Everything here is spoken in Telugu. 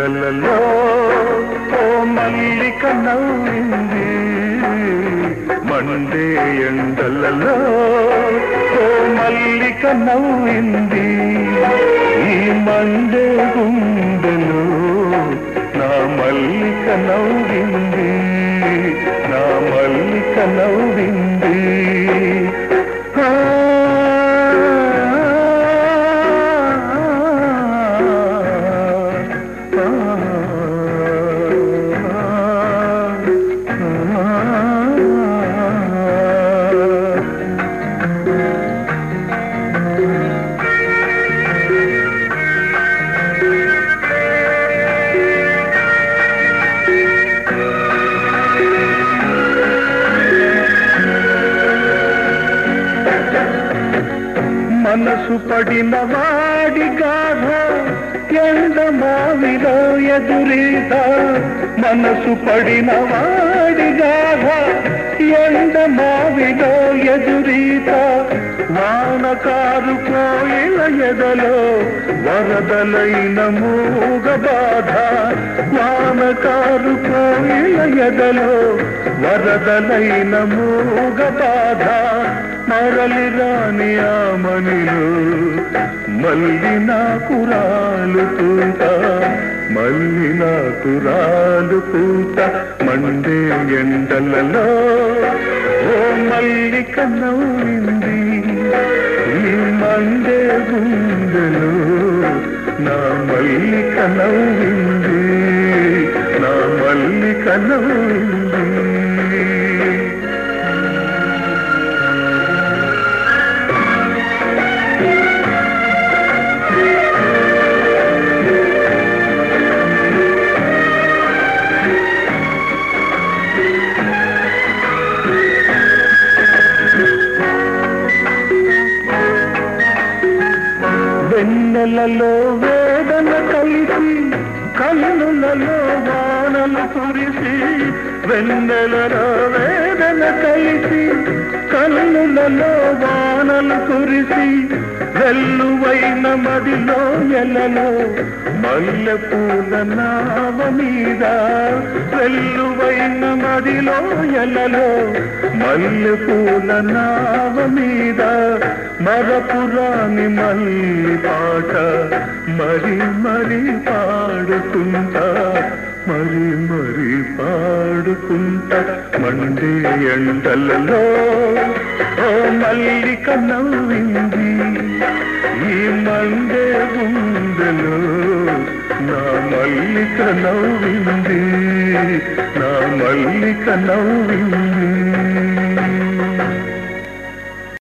ఎండలలో ఓ మల్లిక నవ్వింది మండే ఎండలలో ఓ మల్లిక నవ్వింది ఈ మండే గుండెలో నా మల్లిక నవ్వింది నా మల్లిక నవ్వింది ఆ, మనసు పడిన వాడి గాథ ఎండ మావిలో ఎదురీత మనసు పడిన వాడి గాథ ఎండ మావిలో ఎదురీత వానకారు కోయిల ఎదలో వరదలైన మూగ బాధ వానకారు కోయిల ఎదలో వరదలైన మూగ బాధ మరలి రాని ఆ మనిలో మళ్ళీ నాకు రాలుతుంట మళ్ళీ నాకు రాలుతుంట మండే ఎండలలో ఓ మల్లిక నవ్వింది ఈ మండే గుండెలో నా మల్లిక నవ్వింది నా మల్లిక నవ్వింది వెన్నెలలో వేదన కలిసి కన్నులలో వానలు కురిసి వెన్నెలలో వేదన కలిసి కన్నులలో వానలు కురిసి వెల్లువైన మదిలో ఎలలో మల్లె పూల నావ మీద వెల్లువైన మదిలో ఎలలో మల్లె పూల నావ మీద మరపురాని మల్లి పాట మరి మరి పాడుకుంటా మరి మరి పాడుకుంటా మండే ఎండలలో ఓ మల్లిక నవ్వింది ఈ మండే గుండెలో నా మల్లిక నవ్వింది నా మల్లిక నవ్వింది